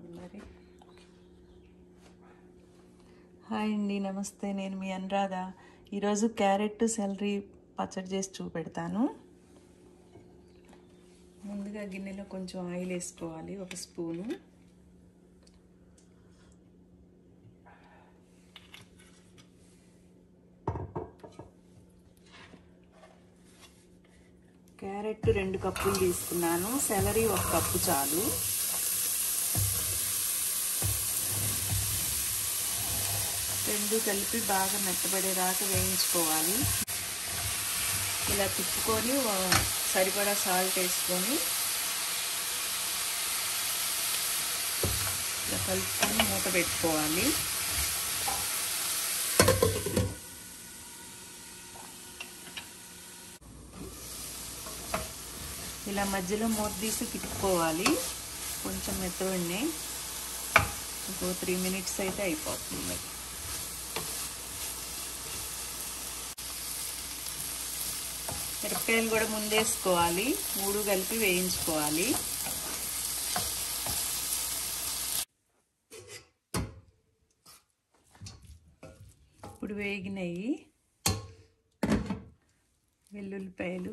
మరి హాయ్ అండి నమస్తే నేను మీ అనురాధ ఈరోజు క్యారెట్ సెలరీ పచ్చడి చేసి చూపెడతాను ముందుగా గిన్నెలో కొంచెం ఆయిల్ వేసుకోవాలి ఒక స్పూను క్యారెట్ రెండు కప్పులు తీసుకున్నాను సెలరీ ఒక కప్పు చాలు రెండు కలిపి బాగా మెత్తబడేదాకా వేయించుకోవాలి ఇలా తిప్పుకొని సరిపడా సాల్ట్ వేసుకొని ఇలా కలుపుకొని మూత పెట్టుకోవాలి ఇలా మధ్యలో మూత తీసి తిప్పుకోవాలి కొంచెం మెత్తబడినాయి ఇంకో త్రీ మినిట్స్ అయితే అయిపోతుంది మిరపకాయలు కూడా ముందేసుకోవాలి మూడు కలిపి వేయించుకోవాలి ఇప్పుడు వేగినాయి వెల్లుల్లిపాయలు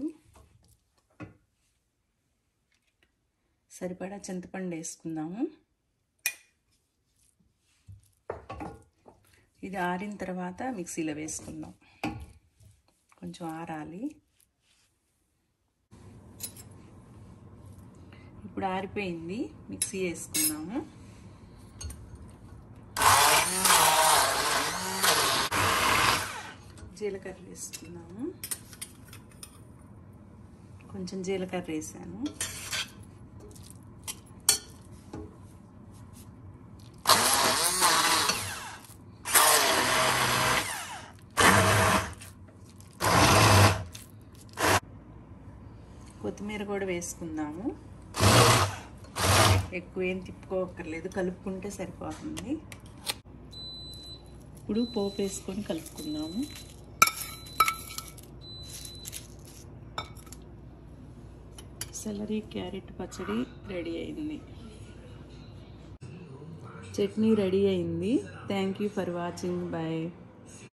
సరిపడా చింతపండు వేసుకుందాము ఇది ఆరిన తర్వాత మిక్సీలో వేసుకుందాం కొంచెం ఆరాలి ఇప్పుడు ఆరిపోయింది మిక్సీ వేసుకున్నాము జీలకర్ర వేసుకున్నాము కొంచెం జీలకర్ర వేసాను కొత్తిమీర కూడా వేసుకుందాము ఎక్కువ ఏం తిప్పుకోకర్లేదు కలుపుకుంటే సరిపోతుంది ఇప్పుడు పోపు వేసుకొని కలుపుకుందాము సెలరీ క్యారెట్ పచ్చడి రెడీ అయింది చట్నీ రెడీ అయింది thank you for watching bye